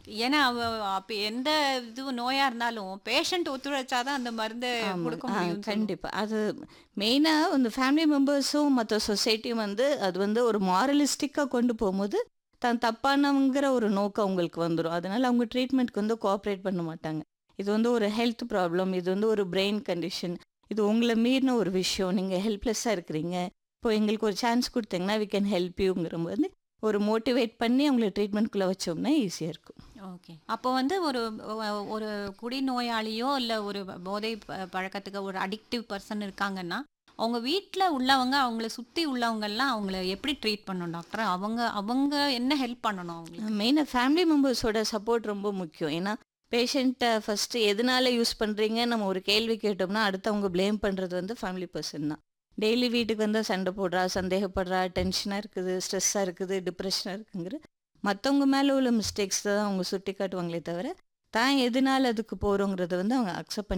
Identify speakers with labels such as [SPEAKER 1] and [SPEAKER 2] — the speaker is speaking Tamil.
[SPEAKER 1] ஏன்னா அவ அப்ப எந்த இது நோயா இருந்தாலும் பேஷண்ட் ஒத்துழைச்சாதான் அந்த மருந்து
[SPEAKER 2] ஆமா.
[SPEAKER 1] கொடுக்க
[SPEAKER 2] ஆ,
[SPEAKER 1] முடியும்
[SPEAKER 2] கண்டிப்பா. அது மெயினா இந்த ஃபேமிலி மெம்பர்ஸும் மத்த சொசைட்டியும் வந்து அது வந்து ஒரு மாரலிஸ்டிக்கா கொண்டு போகும்போது தான் தப்பானவங்கிற ஒரு நோக்கம் அவங்களுக்கு வந்துரும். அதனால அவங்க ட்ரீட்மெண்ட்க்கு வந்து கோஆப்பரேட் பண்ண மாட்டாங்க. இது வந்து ஒரு ஹெல்த் ப்ராப்ளம். இது வந்து ஒரு பிரெயின் கண்டிஷன். இது உங்கள மீறின ஒரு விஷயம். நீங்க ஹெல்ப்லெஸ்ஸா இருக்கிறீங்க. இப்போ எங்களுக்கு ஒரு சான்ஸ் குடுத்தீங்கன்னா வி கேன் ஹெல்ப் யூங்கிறபோது ஒரு மோட்டிவேட் பண்ணி அவங்கள ட்ரீட்மெண்ட்குள்ள வச்சோம்னா ஈஸியா இருக்கும்.
[SPEAKER 1] ஓகே. அப்போ வந்து ஒரு ஒ- ஒரு குடிநோயாளியோ இல்ல ஒரு போதை ப- பழக்கத்துக்கு ஒரு அடிக்டிவ் பர்சன் இருக்காங்கன்னா அவங்க வீட்ல உள்ளவங்க அவங்கள சுத்தி உள்ளவங்க எல்லாம் அவங்கள எப்படி ட்ரீட் பண்ணணும் டாக்டர் அவங்க அவங்க என்ன ஹெல்ப் பண்ணணும் அவங்களுக்கு
[SPEAKER 2] மெயினாக ஃபேமிலி மெம்பர்ஸோட சப்போர்ட் ரொம்ப முக்கியம் ஏன்னா பேஷண்ட்டை ஃபஸ்ட்டு எதனால யூஸ் பண்ணுறீங்க நம்ம ஒரு கேள்வி கேட்டோம்னா அடுத்தவங்க ப்ளேம் பண்ணுறது வந்து ஃபேமிலி பர்சன் தான் டெய்லி வீட்டுக்கு வந்தால் சண்டை போடுறா சந்தேகப்படுறா டென்ஷனாக இருக்குது ஸ்ட்ரெஸ்ஸாக இருக்குது டிப்ரெஷனாக இருக்குங்கிற மற்றவங்க மேலே உள்ள மிஸ்டேக்ஸ் தான் அவங்க சுட்டி காட்டுவாங்களே தவிர தான் எதனால அதுக்கு போகிறோங்கிறத வந்து அவங்க அக்செப்ட்